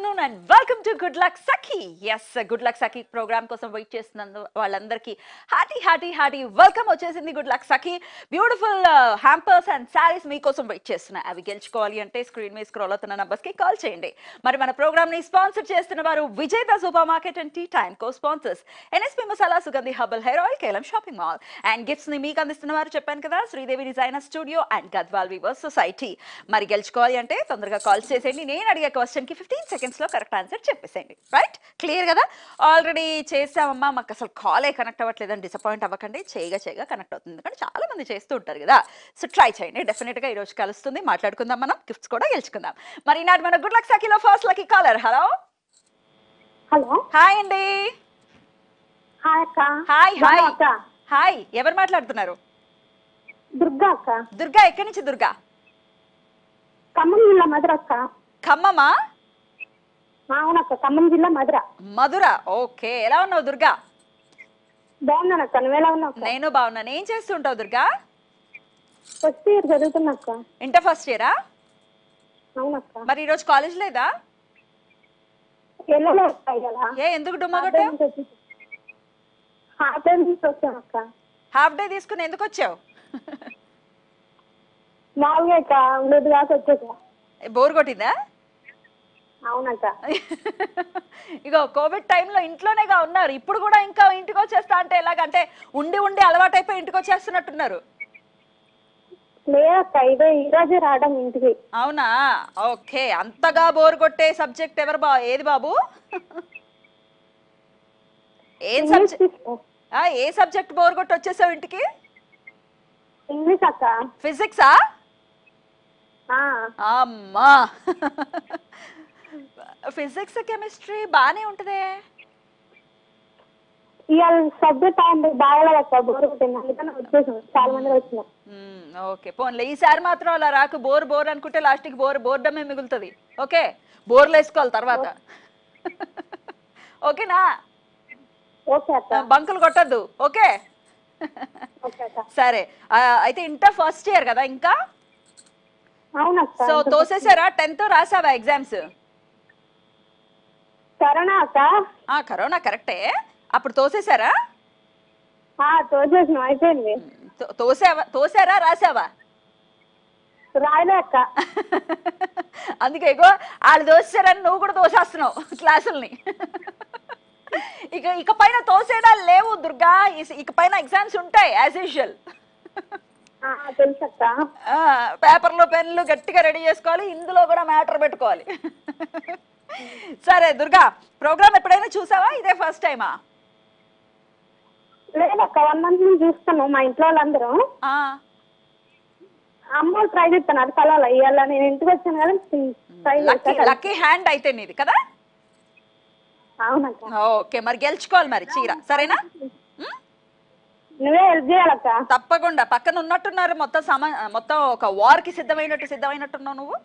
Afternoon and welcome to good luck Sakhi yes good luck Sakhi programme కోసం wait చేస్తున్నందు వాళ్ళందరికీ hearty hearty hearty welcome వచ్చేసింది good luck Sakhi beautiful hampers and saris మీకోసం wait చేస్తున్నాయి అవి గెలుచుకోవాలి అంటే స్క్రీన్ మీద స్క్రోల్ అవుతున్న numbers కి కాల్ చేయండి మరి మన ప్రోగ్రామ్ ని స్పాన్సర్ చేస్తున్న వారు Vijetha super market and tea time co sponsors NSP masala Sugandhi herbal hair oil కేలం షాపింగ్ మాల్ అండ్ గిఫ్ట్స్ ని మీకు అందిస్తున్న వారు చెప్పాను కదా Sridevi designer studio and Gadwal weavers society మరి గెలుచుకోవాలి అంటే తొందరగా కాల్ చేసేయండి నేను అడిగే క్వశ్చన్ కి ఫిఫ్టీన్ సెకండ్స్ లో కరెక్ట్ ఆన్సర్ చెప్పేసేయండి రైట్ క్లియర్ కదా ఆల్రెడీ చేసామమ్మా మాకు అసలు కాలే కనెక్ట్ అవ్వట్లేదని డిసప్పాయింట్ అవ్వకండి చేయగా చేయగా కనెక్ట్ అవుతుంది ఎందుకంటే చాలా మంది చేస్తూ ఉంటారు కదా సో ట్రై చేయండి డెఫినెట్ గా ఈ రోజు కలుస్తుంది మాట్లాడుకుందాం మనం గిఫ్ట్స్ కూడా గెలుచుకుందాం మరి ఈనాటి మన గుడ్ లక్ సఖీలో first lucky caller hello hello hi అండి హాయ్ అక్క హాయ్ హాయ్ బాగున్నా అక్క హాయ్ ఎవరు మాట్లాడుతున్నారు దుర్గా అక్క దుర్గా ఎక్కడి నుంచి దుర్గా ఖమ్మం జిల్లా మధుర అక్క ఖమ్మమా అవునక్క ఖమ్మం జిల్లా మధుర మధుర ఓకే ఎలా ఉన్నావు దుర్గా బాగున్నాను అక్క నువ్వెలా ఉన్నావు అక్క నేను బాగున్నాను ఏం చేస్తుంటావు దుర్గా ఫస్ట్ ఇయర్ చదువుతున్నా అక్క ఇంటర్ ఫస్ట్ ఇయరా అవునక్క మరి ఈరోజు కాలేజ్ లేదా వెళ్ళలే అక్క ఇలా ఏ ఎందుకు డుమ్మ కొట్టావు హాఫ్ డే నుంచి వచ్చాను అక్క హాఫ్ డే తీసుకుని ఎందుకు వచ్చావు మామూలుగా అక్క ఉండేది కాక వచ్చేసా బోర్ కొట్టిందా అవునక్క ఇగో కోవిడ్ టైంలో ఇంట్లోనేగా ఉన్నారు ఇప్పుడు కూడా ఇంకా ఇంటికి వచ్చేస్తా అంటే ఎలాగంటే ఉండి ఉండి అలవాటైపోయి ఇంటికి వచ్చేస్తున్నట్టున్నారు లేదక్క ఇదే ఈ రోజే రావడం ఇంటికి అవునా ఓకే అంతగా బోర్ కొట్టే సబ్జెక్ట్ ఎవరు బా ఏది బాబు ఏం ఇంగ్లీష్ సబ్జెక్ట్ తీసుకో. ఏ సబ్జెక్ట్ బోర్ కొట్టి వచ్చేసావు ఇంటికి ఇంగ్లీష్ అక్క ఫిజిక్సా ఆ, అమ్మా ఫిజిక్స్ కెమిస్ట్రీ బానే ఉంటదే ఇవాళ సబ్జెక్ట్ అంటే బాగలేదు అక్క బోర్ కొట్టింది అందుకని వచ్చేసాం చాలా మంది వచ్చినాం మ్మ్, ఓకే పోన్లే ఈసారి మాత్రం అలా రాకు బోర్ బోర్ అనుకుంటే లాస్ట్కి బోర్ బోర్డమే మిగులుతుంది ఓకే బోర్లు వేసుకోవాలి తర్వాత ఓకేనా ఓకే అక్క బంకులు కొట్టద్దు ఓకే ఓకే అక్క సరే ఆ, అయితే ఇంటర్ ఫస్ట్ ఇయర్ కదా ఇంకా అవునక్క సో తోసేసారా టెన్త్ రాసావా ఎగ్జామ్స్ కరోనా అక్క ఆ కరోనా కరెక్టే అప్పుడు తోసేసారా ఆ, తోచేసినాం అయిపోయింది తో- తోసావా తోసారా రాసావా రాయలే అక్క అందుకే ఇగో వాళ్ళు దోసారని నువ్వు కూడా తోసేస్తున్నావు క్లాసుల్ని ఇక ఇక పైన తోసేయడాలు లేవు దుర్గా ఇస్- ఇక పైన ఎగ్జామ్స్ ఉంటాయి యాజ్ యూజువల్ ఆ, తెలుసు అక్క పేపర్లు పెన్లు గట్టిగా రెడీ చేసుకోవాలి ఇందులో కూడా మ్యాటర్ పెట్టుకోవాలి సరే దుర్గా ప్రోగ్రామ్ ఎప్పుడైనా చూసావా ఇదే ఫస్ట్ టైమా లేదక్క వన్ మంత్ నుంచి చూస్తాను మా ఇంట్లో వాళ్ళందరూ అమ్మ ట్రై చేస్తాను అది కలవాలి ఇవాళ నేను ఇంటికి వచ్చాను కదా ట్రై లక్కీ చేస్తాను లక్కీ హ్యాండ్ అయితే నీది కదా అవునక్క ఓకే మరి గెలుచుకోవాలి మరి చీర సరేనా ఉమ్? నువ్వే హెల్ప్ చేయాలక్క తప్పకుండా పక్కన ఉన్నట్టున్నారు మొత్తం సమ మొత్తం ఒక వార్ కి సిద్ధమైనట్టు సిద్ధమైనట్టున్నావు నువ్వు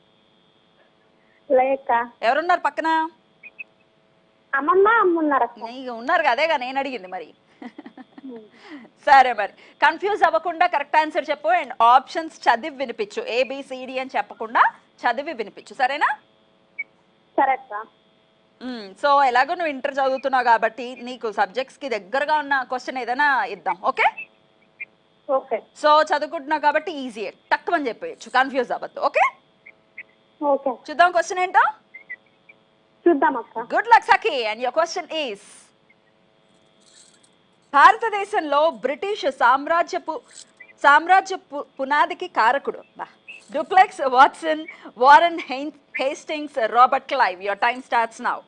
లేక ఎవరున్నారు పక్కన అమ్మమ్మ అమ్మ ఉన్నారక్క నీకు ఉన్నారు కదేగా నేను అడిగింది మరి సరే మరి కన్ఫ్యూజ్ అవ్వకుండా కరెక్ట్ ఆన్సర్ చెప్పు అండ్ ఆప్షన్స్ చదివి వినిపించు ఏబిసిడి అని చెప్పకుండా చదివి వినిపించు సరేనా సరే అక్క సో ఎలాగో నువ్వు ఇంటర్ చదువుతున్నావు కాబట్టి నీకు సబ్జెక్ట్స్ కి దగ్గరగా ఉన్న క్వశ్చన్ ఏదైనా ఇద్దాం ఓకే ఓకే సో చదువుకుంటున్నావు కాబట్టి ఈజీ తక్కువ అని చెప్పేయచ్చు కన్ఫ్యూజ్ అవ్వద్దు ఓకే ఓకే చూద్దాం క్వశ్చన్ ఏంటో చూద్దాం అక్క good luck Sakhi and your question is భారతదేశంలో బ్రిటిష్ సామ్రాజ్యపు సామ్రాజ్య పు- పునాదికి కారకుడు డూప్లెక్స్ వాట్సన్ వారన్ హెయిన్ Hastings Robert Clive your time starts now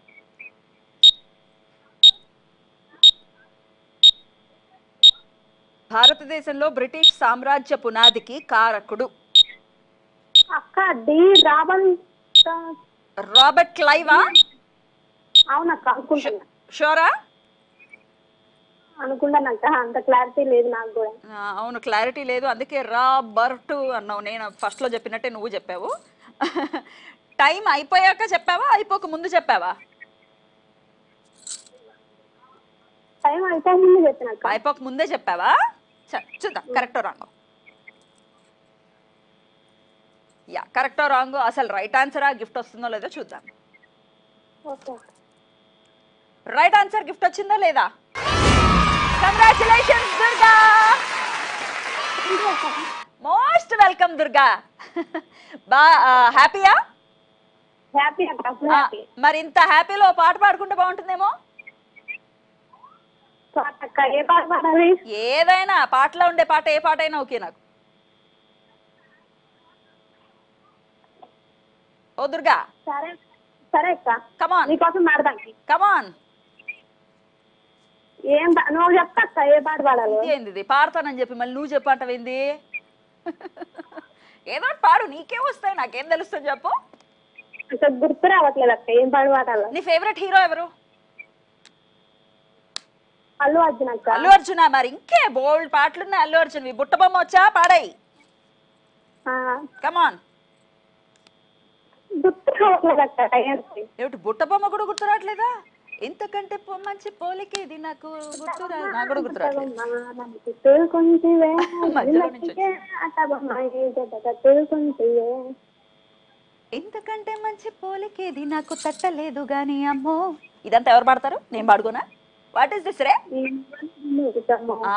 భారతదేశంలో బ్రిటిష్ సామ్రాజ్య పునాదికి కారకుడు అక్క డి రావల్ రాబర్ట్ క్లైవా అవునక్క అనుకుంటున్నా షోరా అనుకుంటానక్క అంత క్లారిటీ లేదు నాకు కూడా ఆ, అవును క్లారిటీ లేదు అందుకే రాబర్ట్ అన్నావు నేను ఫస్ట్లో చెప్పినట్టే నువ్వు చెప్పావు టైం అయిపోయాక చెప్పావా అయిపోక ముందు చెప్పావా టైం అయిపోయి ముందు చెప్పినక్క అయిపోక ముందే చెప్పావా చ- చూద్దాం కరెక్టో రాంగో యా కరెక్టో రాంగో అసలు రైట్ ఆన్సరా గిఫ్ట్ వస్తుందో లేదో చూద్దాం ఓకే రైట్ ఆన్సర్ గిఫ్ట్ వచ్చిందా లేదా congratulations Durga most welcome Durga బా హ్యాపీయా హ్యాపీ అక్క ఫుల్ హ్యాపీ మరి ఇంత హ్యాపీలో పాట పాడుకుంటే బాగుంటుందేమో పాట అక్క ఏ పాట పాడాలి ఏదైనా పాటలో ఉండే పాట ఏ పాట అయినా ఓకే నాకు ఓ దుర్గా సరే సరే అక్క కమాన్ నీకోసం పాడదానికి కమాన్ ఏం పా- నువ్వు చెప్తా అక్క ఏ పాట పాడాలి ఏంది ఇది పాడతానని చెప్పి మళ్ళీ నువ్వు చెప్పంటావేంది ఏదో ఒకటి పాడు నీకేం వస్తాయి నాకేం తెలుస్తుంది చెప్పు అక్క గుర్తు రావట్లేదు అక్క ఏం పాట పాడాలి నీ ఫేవరెట్ హీరో ఎవరు అల్లు అర్జున్ అక్క అల్లు అర్జున మరి ఇంకే బోల్డ్ పాటలున్నాయి అల్లు అర్జున్ బుట్ట బొమ్మ వచ్చా పాడాయి ఆ, కమాన్ గుర్తు రావట్లేదు అక్క టైంకి ఏమిటి బుట్ట బొమ్మ కూడా గుర్తురావట్లేదా ఎంతకంటే పొ- మంచి పోలికేది నాకు గుర్తురా నాకు కూడా గుర్తురావట్లేదు తెలుకుంటివే మధ్యలో నుంచి తెలుకుంటివే ఎంతకంటే మంచి పోలికేది నాకు తట్టలేదు గాని అమ్మో ఇదంతా ఎవరు పాడతారు నేను పాడుకోనా వాట్ ఈస్ దిస్ రే ఆ.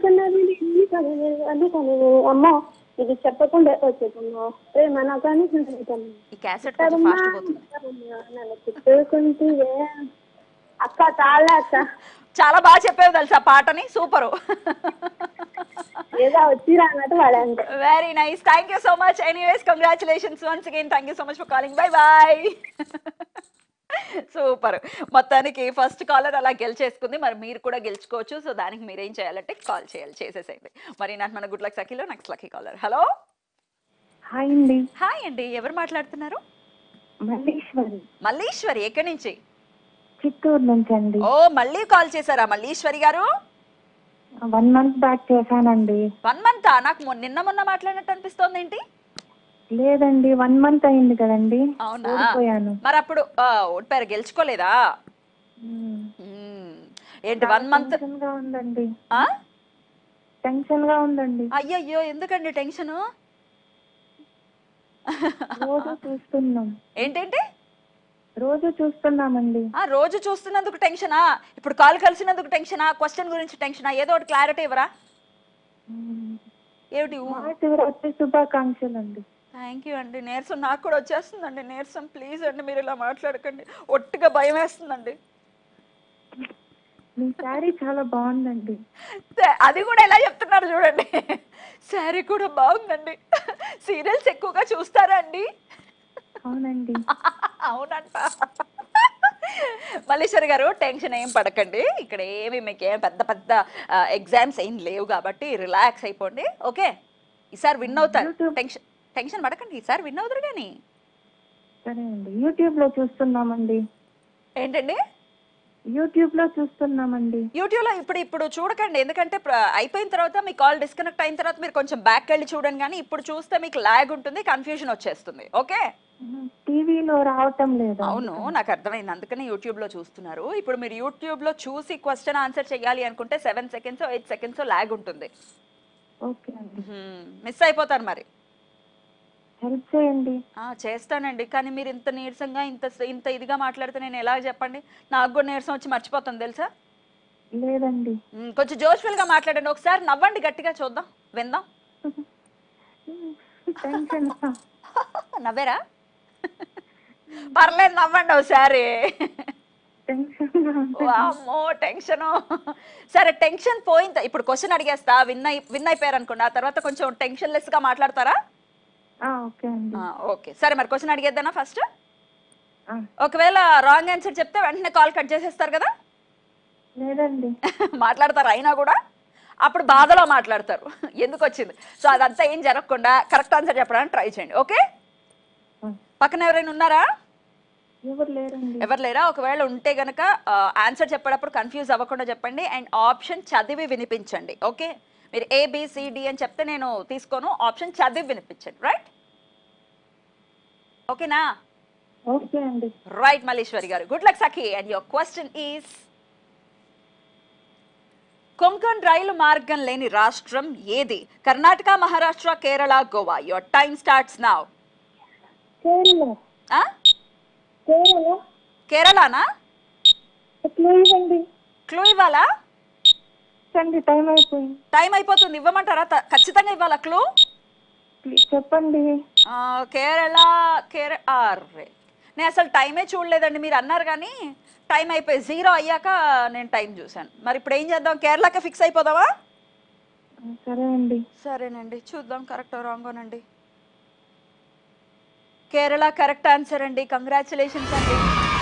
అమ్మో ఇది చెప్పకుండా వచ్చేటమ్మో ప్రేమ నాకని ఈ క్యాసెట్ కొంచెం ఫాస్ట్ పోతుంది తెలుకుంటివే అక్క చాలా అక్క చాలా బాగా చెప్పావు తెలుసా పాటని సూపరు ఏదో వచ్చి రానట్టు వాడే అంతే very nice thank you so much anyways congratulations once again thank you so much for calling bye bye super మొత్తానికి ఫస్ట్ కాలర్ అలా గెలిచేసుకుంది మరి మీరు కూడా గెలుచుకోవచ్చు సో దానికి మీరేం చేయాలంటే కాల్ చేయాలి చేసేసేయండి మరి నాకు మన గుడ్ లక్ సఖీలో next lucky caller hello hi అండి హాయ్ అండి ఎవరు మాట్లాడుతున్నారు మల్లీశ్వరి మల్లీశ్వరి ఎక్కడి నుంచి చిత్తూరు నుంచి అండి ఓ మళ్ళీ కాల్ చేశారా మల్లీశ్వరి గారు వన్ మంత్ బ్యాక్ చేశానండి వన్ మంత్ నాకు మొన్న- నిన్న మొన్న మాట్లాడినట్టు అనిపిస్తోంది ఏంటి లేదండి వన్ మంత్ అయింది కదండి అవునా ఓడిపోయాను మరి అప్పుడు ఆ, ఓడిపోయారు గెలుచుకోలేదా మ్మ్. మ్మ్. ఏంటి వన్ మంత్ టెన్షన్ గా ఉందండి టెన్షన్ గా ఉందండి అయ్యయ్యో ఎందుకండి టెన్షన్ రోజు చూస్తున్నాం ఏంటేంటి రోజు చూస్తున్నామండి ఆ రోజు చూస్తున్నందుకు టెన్షనా ఇప్పుడు కాల్ కలిసినందుకు టెన్షనా క్వశ్చన్ గురించి టెన్షనా ఏదో ఒకటి క్లారిటీ ఇవ్వరా మ్మ్. ఏమిటి మహాశివరాత్రి శుభాకాంక్షలు అండి థ్యాంక్ యూ అండి నీరసం నాకు కూడా వచ్చేస్తుందండి నీరసం ప్లీజ్ అండి మీరు ఇలా మాట్లాడకండి ఒట్టిగా భయం వేస్తుందండి మీ శారీ చాలా బాగుందండి తే- అది కూడా ఎలా చెప్తున్నారు చూడండి శారీ కూడా బాగుందండి సీరియల్స్ ఎక్కువగా చూస్తారా అండి అవునండి అవునంట మల్లీశ్వరి గారు టెన్షన్ ఏం పడకండి ఇక్కడ ఏమి మీకు ఏం పెద్ద పెద్ద ఎగ్జామ్స్ ఏం లేవు కాబట్టి రిలాక్స్ అయిపోండి ఓకే ఈసారి విన్ అవుతారు YouTube- టెన్షన్ టెన్షన్ పడకండి ఈసారి విన్ అవుతారు కానీ సరే అండి యూట్యూబ్ లో చూస్తున్నామండి ఏంటండి యూట్యూబ్ లో చూస్తున్నామండి యూట్యూబ్లో ఇప్పుడు ఇప్పుడు చూడకండి ఎందుకంటే ప్ర- అయిపోయిన తర్వాత మీ కాల్ డిస్కనెక్ట్ అయిన తర్వాత మీరు కొంచెం బ్యాక్ వెళ్ళి చూడండి కానీ ఇప్పుడు చూస్తే మీకు లాగ్ ఉంటుంది కన్ఫ్యూజన్ వచ్చేస్తుంది ఓకే టీవీలో రావటం లేదు అవును నాకు అర్థమైంది అందుకనే యూట్యూబ్లో చూస్తున్నారు ఇప్పుడు మీరు యూట్యూబ్లో చూసి క్వశ్చన్ ఆన్సర్ చేయాలి అనుకుంటే seven seconds eight seconds lag ఉంటుంది ఓకే అండి మిస్ అయిపోతారు మరి హెల్ప్ చేయండి ఆ, చేస్తానండి కానీ మీరు ఇంత నీరసంగా ఇంత ఇంత ఇదిగా మాట్లాడితే నేను ఎలా చెప్పండి నాకు కూడా నీరసం వచ్చి మర్చిపోతాను తెలుసా లేదండి మ్మ్, కొంచెం జోష్ఫుల్గా మాట్లాడండి ఒకసారి నవ్వండి గట్టిగా చూద్దాం విందాం టెన్షన్ నవ్వేరా పర్లేదు నవ్వండి ఒకసారి టెన్షన్ అమ్మో టెన్షన్ సరే టెన్షన్ పోయింది ఇప్పుడు క్వశ్చన్ అడిగేస్తా విన్ అయి విన్ అయిపోయారు అనుకోండి ఆ తర్వాత కొంచెం టెన్షన్ లెస్ గా మాట్లాడతారా ఓకే అండి ఆ, ఓకే సరే మరి క్వశ్చన్ అడిగేద్దానా ఫస్ట్ ఆ, ఒకవేళ రాంగ్ ఆన్సర్ చెప్తే వెంటనే కాల్ కట్ చేసేస్తారు కదా లేదండి మాట్లాడతారు అయినా కూడా అప్పుడు బాధలో మాట్లాడతారు ఎందుకు వచ్చింది సో అదంతా ఏం జరగకుండా కరెక్ట్ ఆన్సర్ చెప్పడానికి ట్రై చేయండి ఓకే ఆ, పక్కన ఎవరైనా ఉన్నారా ఎవరు లేరండి ఎవరు లేరా ఒకవేళ ఉంటే గనక ఆన్సర్ చెప్పేటప్పుడు కన్ఫ్యూజ్ అవ్వకుండా చెప్పండి అండ్ ఆప్షన్ చదివి వినిపించండి ఓకే మీరు ఏబిసిడి అని చెప్తే నేను తీసుకోను ఆప్షన్ చదివి వినిపించండి రైట్ ఓకేనా ఓకే అండి రైట్ మల్లేశ్వరి గారు good luck Sakhi and your question is Konkan rail మార్గం లేని రాష్ట్రం ఏది Karnataka Maharashtra Kerala Goa your time starts now Kerala Kerala కేరళనా ప్లీజ్ అండి క్లూ ఇవ్వాలా అండి టైం అయిపోయింది టైం అయిపోతుంది ఇవ్వమంటారా త- ఖచ్చితంగా ఇవ్వాలా క్లూ ప్లీజ్ చెప్పండి ఆ, కేరళ కేర అర్రే నేను అసలు టైమే చూడలేదండి మీరు అన్నారు కానీ టైం అయిపోయి జీరో అయ్యాక నేను టైం చూశాను మరి ఇప్పుడు ఏం చేద్దాం కేరళకి ఫిక్స్ అయిపోదామా సరే అండి సరేనండి చూద్దాం కరెక్ట్ రాంగోనండి కేరళ కరెక్ట్ ఆన్సర్ అండి కంగ్రాచులేషన్స్ అండి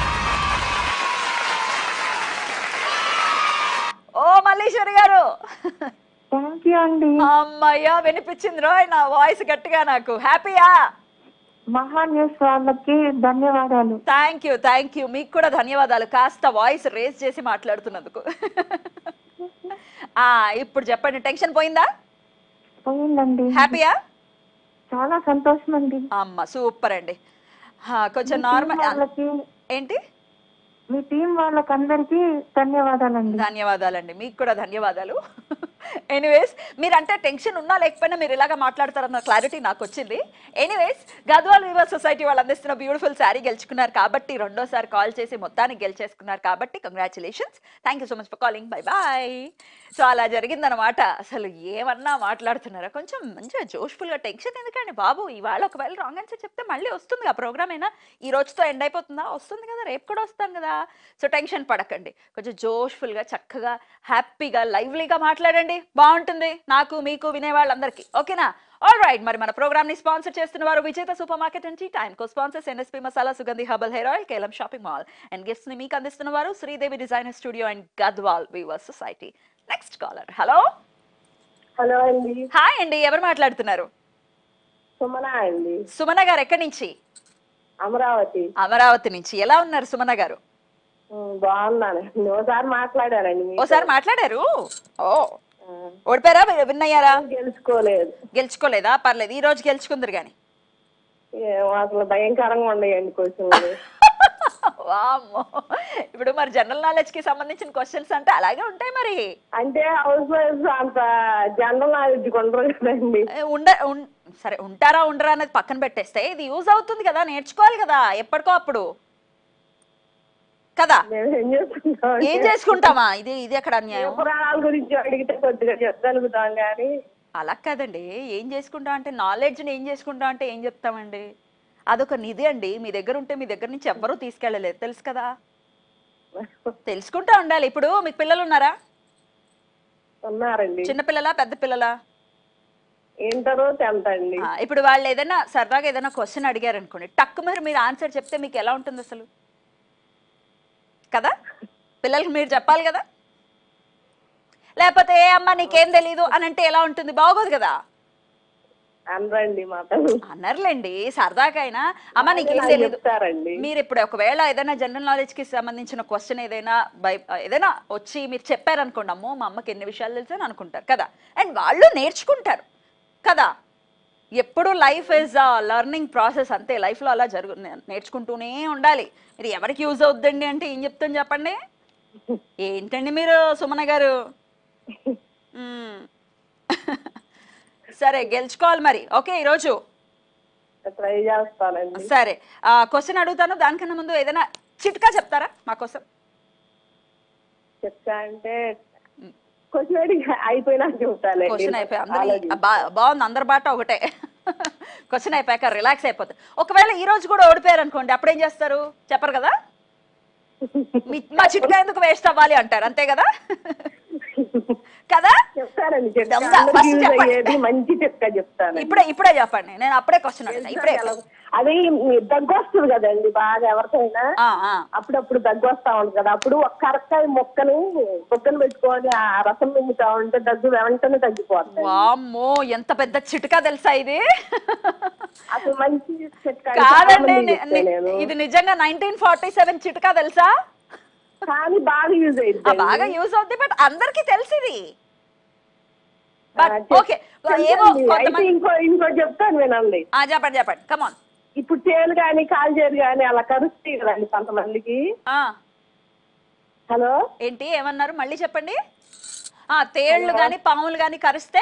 ఓ మల్లీశ్వరి గారు థ్యాంక్ యూ అండి అమ్మయ్యా వినిపించింది రోయ్ నా వాయిస్ గట్టిగా నాకు హ్యాపీయా మహా న్యూస్ వాళ్ళకి ధన్యవాదాలు థ్యాంక్ యూ థ్యాంక్ యూ మీకు కూడా ధన్యవాదాలు కాస్త వాయిస్ రేస్ చేసి మాట్లాడుతున్నందుకు ఆ ఇప్పుడు చెప్పండి టెన్షన్ పోయిందా పోయిందండి హ్యాపీయా చాలా సంతోషం అండి అమ్మ సూపర్ అండి హా, కొంచెం మీ టీం నార్మల్ వాళ్ళకి ఏంటి మీ టీం వాళ్ళకి అందరికి ధన్యవాదాలండి ధన్యవాదాలండి మీకు కూడా ధన్యవాదాలు ఎనీవేస్ మీరంటే టెన్షన్ ఉన్నా లేకపోయినా మీరు ఇలాగా మాట్లాడతారన్న క్లారిటీ నాకు వచ్చింది ఎనీవేస్ గద్వాల్ వివర్ సొసైటీ వాళ్ళు అందిస్తున్న బ్యూటిఫుల్ శారీ గెలుచుకున్నారు కాబట్టి రెండోసారి కాల్ చేసి మొత్తానికి గెలిచేసుకున్నారు కాబట్టి congratulations thank you so much for calling bye bye so అలా జరిగిందనమాట అసలు ఏమన్నా మాట్లాడుతున్నారా కొంచెం మంచిగా జోష్ఫుల్గా టెన్షన్ ఎందుకండి బాబు ఇవాళ ఒకవేళ రాంగ్ ఆన్సర్ చెప్తే మళ్ళీ వస్తుంది ఆ ప్రోగ్రామ్ అయినా ఈ రోజుతో ఎండ్ అయిపోతుందా వస్తుంది కదా రేపు కూడా వస్తాను కదా సో టెన్షన్ పడకండి కొంచెం జోష్ఫుల్గా చక్కగా హ్యాపీగా లైవ్లీగా మాట్లాడండి బాగుంటుంది నాకు మీకు వినే వాళ్ళందరికీ ఓకేనా ఆల్ రైట్ మరి మన ప్రోగ్రామ్ ని స్పాన్సర్ చేస్తున్న వారు విజేత సూపర్ మార్కెట్ నుంచి time co sponsors NSP masala Sugandhi herbal hair oil కేలం షాపింగ్ మాల్ అండ్ గిఫ్ట్స్ ని మీకు అందిస్తున్న వారు Sridevi designer studio and Gadwal weaver society next caller hello hello అండి హాయ్ అండి ఎవరు మాట్లాడుతున్నారు సుమన అండి సుమన గారు ఎక్కడి నుంచి అమరావతి అమరావతి నుంచి ఎలా ఉన్నారు సుమన గారు ఉమ్, బాగున్నానండి ఒకసారి మాట్లాడానండి మీతో. ఓసారి మాట్లాడారు ఓ ఆ, ఓడిపోయారా విన్ అయ్యారా గెలుచుకోలేదు గెలుచుకోలేదా పర్లేదు ఈ రోజు గెలుచుకుందరు కానీ ఏమో అసలు భయంకరంగా ఉండేయండి క్వశ్చన్లు వామ్మో ఇప్పుడు మరి జనరల్ నాలెడ్జ్ కి సంబంధించిన క్వశ్చన్స్ అంటే అలాగే ఉంటాయి మరి అంటే హౌస్ వైఫ్ అంత జనరల్ నాలెడ్జ్ ఉండరు కదండి ఏ, ఉండ ఉన్- సరే ఉంటారా ఉండరా అనేది పక్కన పెట్టేస్తే ఇది యూజ్ అవుతుంది కదా నేర్చుకోవాలి కదా ఎప్పటికో అప్పుడు కదా మేము ఏం చేసుకుంటాం ఏం చేసుకుంటామా ఇది ఇది ఎక్కడ అన్యాయం పురాణాల గురించి అడిగితే కొద్దిగా చెప్పగలుగుతాం కానీ అలా కాదండి ఏం చేసుకుంటాం అంటే నాలెడ్జ్ని ఏం చేసుకుంటాం అంటే ఏం చెప్తామండి అదొక నిధి అండి మీ దగ్గర ఉంటే మీ దగ్గర నుంచి ఎవ్వరూ తీసుకెళ్ళలేదు తెలుసు కదా తెలుసుకుంటా ఉండాలి ఇప్పుడు మీకు పిల్లలు ఉన్నారా ఉన్నారండి చిన్న పిల్లలా పెద్ద పిల్లలా ఇంటరు టెన్త్ అండి ఆ, ఇప్పుడు వాళ్ళు ఏదైనా సరదాగా ఏదైనా క్వశ్చన్ అడిగారు అనుకోండి టక్కు మరి మీరు ఆన్సర్ చెప్తే మీకు ఎలా ఉంటుంది అసలు కదా పిల్లలకి మీరు చెప్పాలి కదా లేకపోతే ఏ అమ్మ నీకేం తెలీదు అని అంటే ఎలా ఉంటుంది బాగోదు కదా అనరండి మా పిల్లలు అన్నర్లేండి సరదాకైనా అమ్మ నీకేం నాకు తెలీదు చెప్తారండి మీరు ఇప్పుడు ఒకవేళ ఏదైనా జనరల్ నాలెడ్జ్ కి సంబంధించిన క్వశ్చన్ ఏదైనా బై ఏదైనా వచ్చి మీరు చెప్పారనుకోండి అమ్మో మా అమ్మకి ఎన్ని విషయాలు తెలుసు అని అనుకుంటారు కదా అండ్ వాళ్ళు నేర్చుకుంటారు కదా ఎప్పుడు life is a learning process అంతే లైఫ్లో అలా జరుగు నే- నేర్చుకుంటూనే ఉండాలి మీరు ఎవరికి యూజ్ అవుద్దండి అంటే ఏం చెప్తాను చెప్పండి ఏంటండి మీరు సుమన గారు మ్మ్. సరే గెలుచుకోవాలి మరి ఓకే ఈరోజు ట్రై చేస్తానండి సరే క్వశ్చన్ అడుగుతాను దానికన్నా ముందు ఏదైనా చిట్కా చెప్తారా మా కోసం చెప్తా అంటే క్వశ్చన్ అడిగి అయిపోయినా చెప్తానండి క్వశ్చన్ అయిపోయి అందరి ఆలోచించి. బా- బాగుంది అందరి బాట ఒకటే క్వశ్చన్ అయిపోయాక రిలాక్స్ అయిపోతుంది ఒకవేళ ఈ రోజు కూడా ఓడిపోయారు అనుకోండి అప్పుడేం చేస్తారు చెప్పరు కదా మీ- మా చిట్కా ఎందుకు వేస్ట్ అవ్వాలి అంటారు అంతే కదా కదా చెప్తానండి చెప్తా దమ్ముగా అందరికీ first use చెప్పండి. అయ్యేది మంచి చెప్తా చెప్తాను ఇప్పుడే ఇప్పుడే చెప్పండి నేను అప్పుడే క్వశ్చన్ అడుగుతా ఇప్పుడే అది దగ్గు వస్తుంది కదండి బాగా ఎవరికైనా ఆ, ఆ. అప్పుడప్పుడు దగ్గు వస్తా ఉంటుంది కదా అప్పుడు ఒక కరక్కాయ మొక్కని బొక్కలు పెట్టుకొని ఆ రసం మింగుతా ఉంటే దగ్గు వెంటనే తగ్గిపోతుంది వామ్మో ఎంత పెద్ద చిట్కా తెలుసా ఇది అసలు మంచి చిట్కా చాలా కాదండి మందికి ని- చెప్తా ని- నేను ఇది నిజంగా నైన్టీన్ ఫార్టీ సెవెన్ చిట్కా తెలుసా కానీ బాగా యూజ్ ఆ, అయింది బాగా యూజ్ అవుద్ది బట్ అందరికి తెలిసి ఇది బట్ ఓకే ఏవో అయితే కొంతమంది ఇంకో ఇంకో చెప్తాను వినండి ఆ, చెప్పండి చెప్పండి కమాన్ ఇప్పుడు చేలు కానీ కాలు చేరు కానీ అలా కరుస్తాయి కదండి కొంతమందికి హలో ఏంటి ఏమన్నారు మళ్ళీ చెప్పండి ఆ తేళ్లు కానీ పాములు కానీ కరిస్తే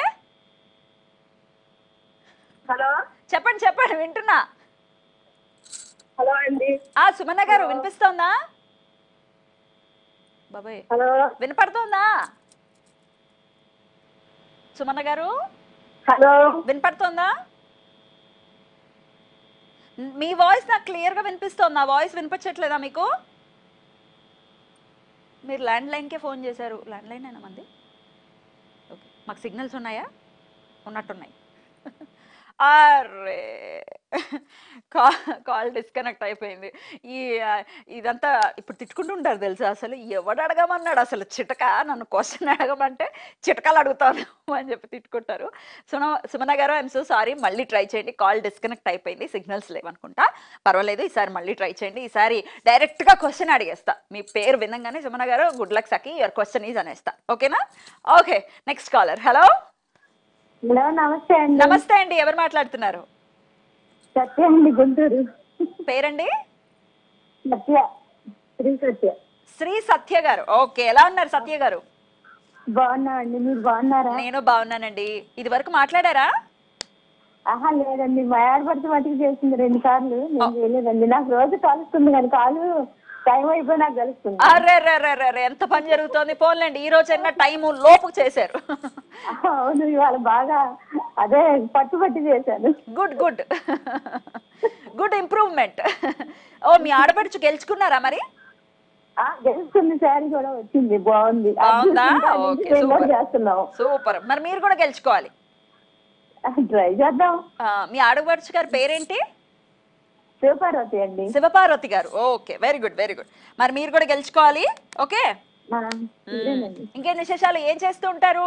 హలో చెప్పండి చెప్పండి వింటున్నా హలో అండి ఆ సుమన్న గారు వినిపిస్తోందా బాబాయ్ హలో వినపడుతోందా సుమన్న గారు హలో వినపడుతోందా మీ వాయిస్ నాకు క్లియర్గా వినిపిస్తోంది నా వాయిస్ వినిపించట్లేదా మీకు మీరు ల్యాండ్ లైన్కే ఫోన్ చేశారు ల్యాండ్ లైన్ అయినా మంది ఓకే మాకు సిగ్నల్స్ ఉన్నాయా ఉన్నట్టున్నాయి అరే కాల్ కాల్ డిస్కనెక్ట్ అయిపోయింది ఈ ఆ, ఇదంతా ఇప్పుడు తిట్టుకుంటూ ఉంటారు తెలుసా అసలు ఎవడు అడగమన్నాడు అసలు చిటక నన్ను క్వశ్చన్ అడగమంటే చిటకాలు అడుగుతాను అని చెప్పి తిట్టుకుంటారు సుమ సుమన గారు ఐఎమ్ సో సారీ మళ్ళీ ట్రై చేయండి కాల్ డిస్కనెక్ట్ అయిపోయింది సిగ్నల్స్ లేవనుకుంటా పర్వాలేదు ఈసారి మళ్ళీ ట్రై చేయండి ఈసారి డైరెక్ట్గా క్వశ్చన్ అడిగేస్తా మీ పేరు వినంగానే సుమన గారు good luck Sakhi your question is అనేస్తా ఓకేనా okay next caller hello hello నమస్తే అండి నమస్తే అండి ఎవరు మాట్లాడుతున్నారు సత్య అండి గుంటూరు పేరండి సత్య శ్రీ సత్య శ్రీ సత్య గారు ఓకే ఎలా ఉన్నారు సత్య గారు బాగున్నా అండి మీరు బాగున్నారా నేను బాగున్నానండి ఇది వరకు మాట్లాడారా ఆహా లేదండి మా ఆడపడితే మటుకు చేసింది రెండు సార్లు నేను చేయలేదండి నాకు రోజు కలుస్తుంది కానీ కాలు టైం అయిపోయి నాకు కలుస్తుంది అరే రే రే రే రే, ఎంత పని జరుగుతోంది పోన్లేండి ఈ రోజైనా టైము లోపు చేశారు అవును ఇవాళ బాగా అదే పట్టు పట్టి చేశాను గుడ్ గుడ్ గుడ్ ఇంప్రూవ్మెంట్ ఓ మీ ఆడపడుచు గెలుచుకున్నారా మరి ఆ, గెలుస్తుంది శారీ కూడా వచ్చింది బాగుంది అది బాగుందా? చూసిన కాడి నుంచి ఓకే, మేము కూడా సూపర్. చేస్తున్నాం సూపర్ మరి మీరు కూడా గెలుచుకోవాలి ట్రై చేద్దాం ఆ, మీ ఆడపడుచు గారి పేరేంటి శివపార్వతి అండి శివపార్వతి గారు okay very good very good మరి మీరు కూడా గెలుచుకోవాలి ఓకే ఆ, ఇదేనండి ఇంకేం విశేషాలు ఏం చేస్తూ ఉంటారు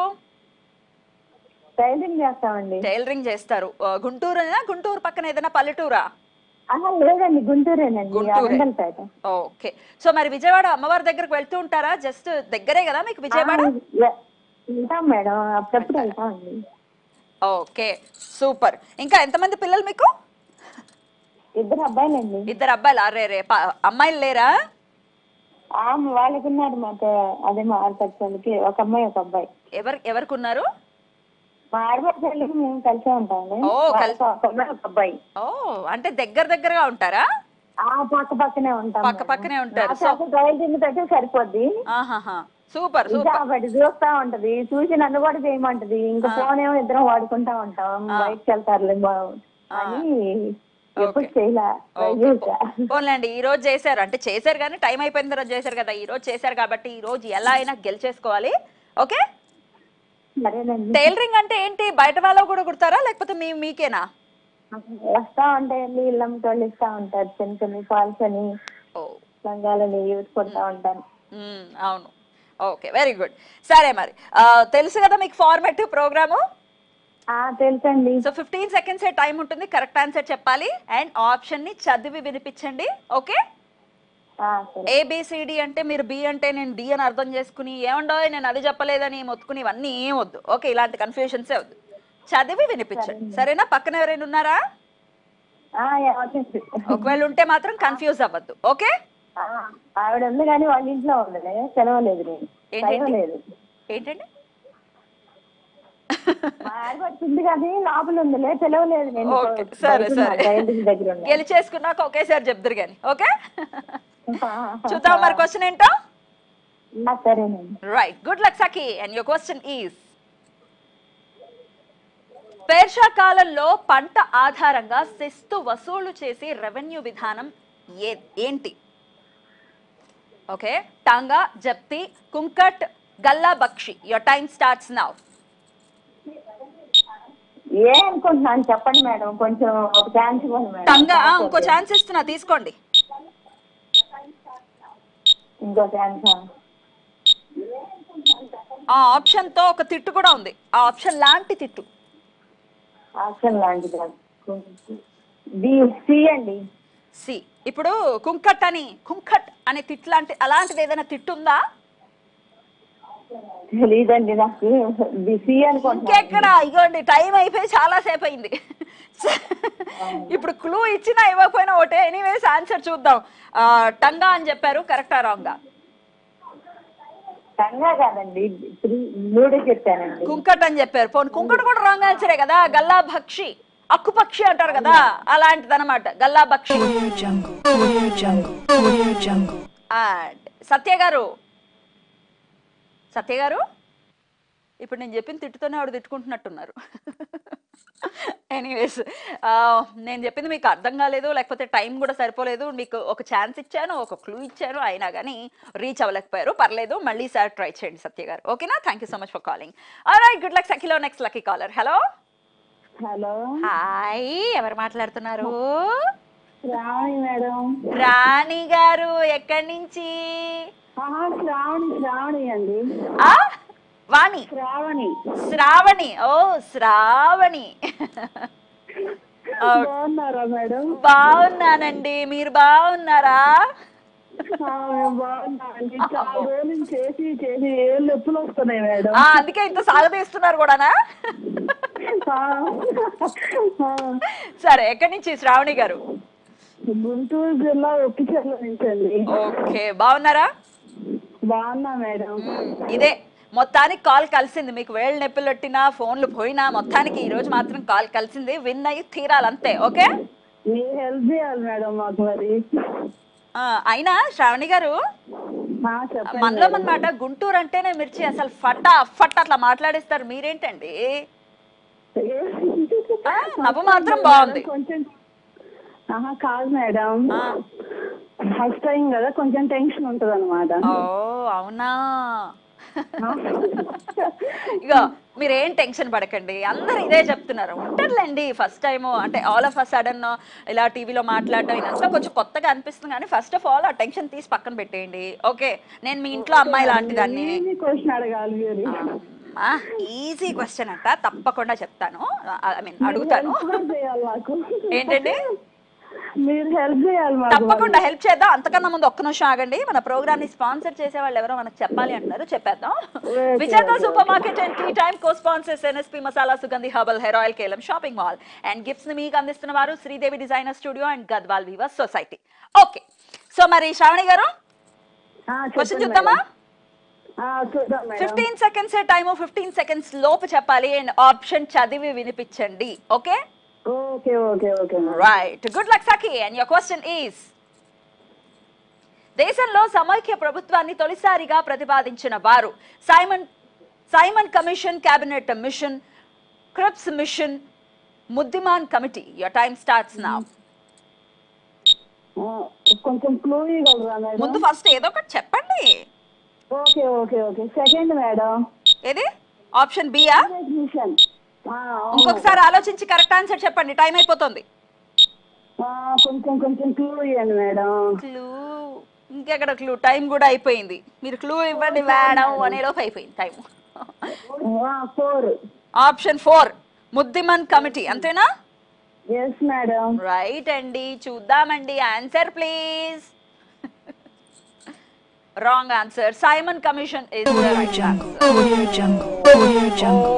టైలరింగ్ చేస్తామండి టైలరింగ్ చేస్తారు ఆ, గుంటూరునా గుంటూరు పక్కన ఏదైనా పల్లెటూరా ఆహా లేదండి గుంటూరేనండి గుంటూరే. అరండల్పేట ఓకే సో మరి విజయవాడ అమ్మవారి దగ్గరకు వెళ్తూ ఉంటారా జస్ట్ దగ్గరే కదా మీకు విజయవాడ ఆ, వె- వెళ్తాం మేడం అప్పుడప్పుడు వెళ్తామండి ఓకే సూపర్ ఇంకా ఎంతమంది పిల్లలు మీకు ఇద్దరు అబ్బాయిలండి ఇద్దరు అబ్బాయిలు అరే రే ప- అమ్మాయిలు లేరా ఆ, వాళ్ళకి ఉన్నారు మా త- అదే మా ఆడపడుచులకి ఒక అమ్మాయి ఒక అబ్బాయి ఎవరు ఎవరికి ఉన్నారు మా ఆడపడుచులకి మేము కలిసే ఉంటామండి ఓ, వాళ్ళకి కలిసి- ఒక అమ్మాయి ఒక అబ్బాయి ఓ అంటే దగ్గర దగ్గరగా ఉంటారా ఆ పక్క పక్కనే ఉంటాం పక్క పక్కనే ఉంటారు. సో- టైలరింగ్ తోటి సరిపోద్ది ఆహాహా సూపర్ ఇంకా సూపర్ ఆవిడ చూస్తా ఉంటది చూసి నన్ను కూడా చేయమంటది ఇంకా ఫోన్ ఏమో ఇద్దరం వాడుకుంటా ఉంటాం బయటకు వెళ్తారులే బావ అని ఎప్పుడు ఓకే. చేయలే ట్రై ఓకే. చేసా పోన్లేండి ఈ రోజు చేశారు అంటే చేశారు కానీ టైం అయిపోయిన తర్వాత చేశారు కదా ఈ రోజు చేశారు కాబట్టి ఈ రోజు ఎలా అయినా గెలిచేసుకోవాలి ఓకే సరేనండి టైలరింగ్ అంటే ఏంటి బయట వాళ్ళు కూడా కుడతారా లేకపోతే మీ మీకేనా వస్తా ఉంటాయండి ఇళ్ళమ్మ తోళ్ళు ఇస్తా ఉంటారు చిన్న చిన్న ఫాల్స్ అని ఓ లంగాలని యూజ్ కొడతా ఉంటాను మ్మ్, అవును ఓకే వెరీ గుడ్ సరే మరి ఆ, తెలుసు కదా మీకు ఫార్మాట్ ప్రోగ్రాము ఆ తెలుసండి సో ఫిఫ్టీన్ సెకండ్స్ టైం ఉంటుంది కరెక్ట్ ఆన్సర్ చెప్పాలి అండ్ ఆప్షన్ ని చదివి వినిపించండి ఓకే ఆ, సరే ఏబిసిడి అంటే మీరు బి అంటే నేను డి అని అర్థం చేసుకుని ఏమండో నేను అది చెప్పలేదని మొత్తుకుని ఇవన్నీ ఏం వద్దు ఓకే ఇలాంటి కన్ఫ్యూషన్సే వద్దు చదివి వినిపించండి సరేనా పక్కన ఎవరైనా ఉన్నారా ఆ, ఏమవుతుంది? ఒకవేళ ఉంటే మాత్రం కన్ఫ్యూజ్ అవ్వద్దు ఓకే ఆ, ఆవిడ ఉంది కానీ వాళ్ళ ఇంట్లో ఉండలే సెలవలేదు నేను ఏంటండి? సెలవలేదు ఏంటండి మా ఆడపడుతుంది కానీ లోపల ఉందిలే పిలవలేదు నేను ఓకే సరే బయట ఉన్నా, సరే టైలరింగ్ దగ్గర ఉన్నా. గెలిచేసుకున్నాక ఒకేసారి చెప్దురు కానీ ఓకే ఆ, చూద్దాం మరి క్వశ్చన్ ఏంటో ఆ, సరేనండి right good luck Sakhi and your question is పేర్షా కాలంలో పంట ఆధారంగా శిస్తు వసూలు చేసే రెవెన్యూ విధానం ఏ ఏంటి ఓకే టాంగా జప్తి కుంకట్ గల్లా బక్షి యువర్ టైం స్టార్ట్స్ నౌ ఏ అనుకుంటున్నాను చెప్పండి మేడం కొంచెం ఒక ఛాన్స్ ఇవ్వండి మేడం టంగా ఆ, ఇంకో ఛాన్స్ ఇస్తున్నా తీసుకోండి ఇంకో ఛాన్స్ ఆ ఆప్షన్ తో ఒక తిట్టు కూడా ఉంది ఆ ఆప్షన్ లాంటి తిట్టు ఆప్షన్ లాంటిది బి సి అండి సి ఇప్పుడు కుంకట్ అని కుంకట్ అనే తిట్ లాంటి అలాంటిది ఏదైనా తిట్టు ఉందా తెలీదండి నాకు బి సి అనుకుంటున్నాను ఇంకెక్కడ ఇగోండి టైం అయిపోయి చాలా సేపు అయింది ఇప్పుడు క్లూ ఇచ్చినా ఇవ్వకపోయినా ఒకటే ఎనీవేస్ ఆన్సర్ చూద్దాం ఆ, టంగా అని చెప్పారు కరెక్టా రాంగా టంగా కాదండి త్రీ మూడే చెప్పానండి కుంకట్ అని చెప్పారు పోనీ కుంకట్ కూడా రాంగ్ ఆన్సరే కదా గల్లా భక్షి అక్కు పక్షి అంటారు కదా అలాంటిది అనమాట గల్లా భక్షి Audio Jungle. Audio Jungle. Audio Jungle. And Satya గారు సత్య గారు ఇప్పుడు నేను చెప్పిన తిట్టుతోనే ఆవిడ తిట్టుకుంటున్నట్టున్నారు ఎనీవేస్ నేను చెప్పింది మీకు అర్థం కాలేదు లేకపోతే టైం కూడా సరిపోలేదు మీకు ఒక ఛాన్స్ ఇచ్చాను ఒక క్లూ ఇచ్చాను అయినా కానీ రీచ్ అవ్వలేకపోయారు పర్లేదు మళ్ళీ సార్ ట్రై చేయండి సత్య గారు ఓకేనా thank you so much for calling right good luck సఖిలో next lucky caller hello hello hi ఎవరు మాట్లాడుతున్నారు శ్రావణి మేడం రాణి గారు ఎక్కడి నుంచి ఆహా శ్రావణి శ్రావణి అండి ఆ వాణి శ్రావణి శ్రావణి ఓ శ్రావణి ఓ, బాగున్నారా మేడం బాగున్నానండి మీరు బాగున్నారా ఆ, మేము బాగున్నామండి చాలా రోజుల నుంచి చేసి చేసి ఏళ్ళు నొప్పులు వస్తున్నాయి మేడం ఆ, అందుకే ఇంత సాగదీస్తున్నారు కూడానా ఆ, ఆ, సరే ఎక్కడి నుంచి శ్రావణి గారు గుంటూరు జిల్లా ఒప్పిచెర్ల నుంచి అండి ఓకే బాగున్నారా బాగున్నా మేడం మ్మ్, ఇదే మొత్తానికి కాల్ కలిసింది మీకు వేళ్ళు నొప్పులు పెట్టినా ఫోన్లు పోయినా మొత్తానికి ఈ రోజు మాత్రం కాల్ కలిసింది విన్ అయ్యి తీరాలంతే ఓకే మీ హెల్ప్ చేయాలి మేడం మాకు మరి ఆ, అయినా శ్రావణి గారు ఆ, చెప్పండి మనలో మేడం. అనమాట గుంటూరు అంటేనే మిర్చి అసలు ఫటా ఫట్ అట్లా మాట్లాడేస్తారు మీరేంటండి ఆ, నవ్వు మాత్రం బాగుంది కొంచెం ఆహా కాదు మేడం ఆ, ఫస్ట్ టైం కదా కొంచెం టెన్షన్ ఉంటది అనమాట ఓ అవునా ఇగో మీరేం టెన్షన్ పడకండి అందరు ఇదే చెప్తున్నారు ఉంటుందిలేండి ఫస్ట్ టైం అంటే ఆల్ ఆఫ్ అ సడన్ ఇలా టీవీలో మాట్లాడడం ఇదంతా కొంచెం కొత్తగా అనిపిస్తుంది కానీ ఫస్ట్ ఆఫ్ ఆల్ ఆ టెన్షన్ తీసి పక్కన పెట్టేయండి ఓకే నేను మీ ఇంట్లో అమ్మాయి లాంటి దాన్ని క్వశ్చన్ అడగాలి మీరు ఈజీ క్వశ్చన్ అంట తప్పకుండా చెప్తాను ఐ మీన్ అడుగుతాను Help కూడా చేయాలి నాకు ఏంటండి మీరు హెల్ప్ చేయాలి మాకు తప్పకుండా హెల్ప్ చేద్దాం అంతకన్నా ముందు ఒక్క నిమిషం ఆగండి మన ప్రోగ్రామ్ ని స్పాన్సర్ చేసే వాళ్ళు ఎవరో మనకు చెప్పాలి అంటున్నారు చెప్పేద్దాం Vijetha super market and tea time co sponsors NSP masala Sugandhi herbal hair oil కేలం షాపింగ్ మాల్ అండ్ గిఫ్ట్స్ ని మీకు అందిస్తున్న వారు Sridevi designer studio and Gadwal weaver society okay so మరి శ్రావణి గారు ఆ, క్వశ్చన్ చెప్పండి చెప్తామా మేడం. ఆ, చూద్దాం madam fifteen seconds time fifteen seconds లోపు చెప్పాలి అండ్ ఆప్షన్ చదివి వినిపించండి okay okay okay okay madam right good luck Sakhi and your question is దేశంలో సమైక్య ప్రభుత్వాన్ని తొలిసారిగా ప్రతిపాదించిన వారు Simon Simon commission cabinet mission Cripps mission Muddiman committee your time starts now ఆ, కొంచెం క్లూ ఇవ్వగలరా మేడం ముందు ఫస్ట్ ఏదో ఒకటి చెప్పండి okay okay okay second madam ఏది ఆప్షన్ బియా మిషన్ ఆ, అవును. ఇంకొకసారి ఆలోచించి కరెక్ట్ ఆన్సర్ చెప్పండి టైం అయిపోతుంది ఆ, కొంచెం కొంచెం క్లూ ఇవ్వండి మేడం క్లూ ఇంకెక్కడ క్లూ టైం కూడా అయిపోయింది మీరు క్లూ ఇవ్వండి మేడం అనేలోపు అయిపోయింది time four option four Muddiman committee అంతేనా ఎస్ మేడం రైట్ అండి చూద్దామండి answer please wrong answer Simon commission is Audio Jungle. Audio Jungle.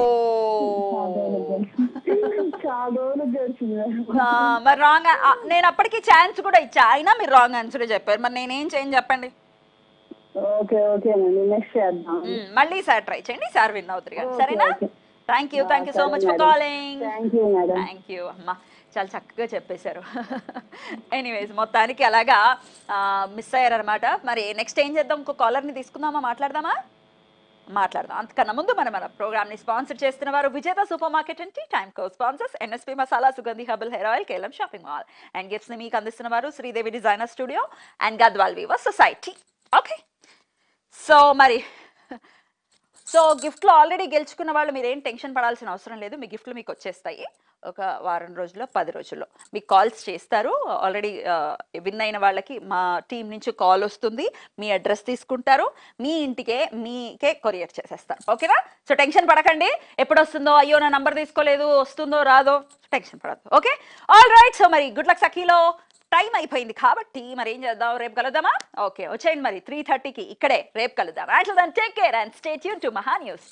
చాలా రోజులు గడిచింది మేడం మరి రాంగ్ నేను అప్పటికి ఛాన్స్ కూడా ఇచ్చా అయినా మీరు రాంగ్ ఆన్సర్ చెప్పారు మరి నేనేం చేయను చెప్పండి ఓకే ఓకేనండి నెక్స్ట్ చేద్దాం మ్మ్, మళ్ళీ సార్ ట్రై చేయండి సార్ విన్ అవుతారు కదా Okay, సరేనా okay. Thank you thank you so much for calling thank you madam thank you అమ్మా చాలా చక్కగా చెప్పేశారు ఎనీవేస్ మొత్తానికి అలాగా మిస్ అయ్యారనమాట మరి నెక్స్ట్ ఏం చేద్దాం ఇంకో కాలర్ని తీసుకుందామా మాట్లాడదామా మాట్లాడదాం అంతకన్నా ముందు మనం మన ప్రోగ్రామ్ని స్పాన్సర్ చేస్తున్న వారు Vijetha super market and tea time co sponsors NSP masala Sugandhi herbal hair oil కేలం షాపింగ్ మాల్ అండ్ గిఫ్ట్స్ని మీకు అందిస్తున్న వారు Sridevi designer studio and Gadwal weaver society okay so మరి సో గిఫ్ట్లో ఆల్రెడీ గెలుచుకున్న వాళ్ళు మీరు ఏం టెన్షన్ పడాల్సిన అవసరం లేదు మీ గిఫ్ట్లు మీకు వచ్చేస్తాయి ఒక వారం రోజుల్లో పది రోజుల్లో మీకు కాల్స్ చేస్తారు ఆల్రెడీ విన్ అయిన వాళ్ళకి మా టీం నుంచి కాల్ వస్తుంది మీ అడ్రస్ తీసుకుంటారు మీ ఇంటికే మీకే కొరియర్ చేసేస్తారు ఓకేనా సో టెన్షన్ పడకండి ఎప్పుడు వస్తుందో అయ్యో నా నంబర్ తీసుకోలేదు వస్తుందో రాదో టెన్షన్ పడద్దు ఓకే ఆల్ రైట్ సో మరి గుడ్ లక్ సఖీలో టైం అయిపోయింది కాబట్టి మరి ఏం చేద్దాం రేపు కలుద్దామా ఓకే వచ్చేయండి మరి త్రీ థర్టీకి ఇక్కడే రేపు కలుద్దాం అట్లా take care and stay tune to Maha news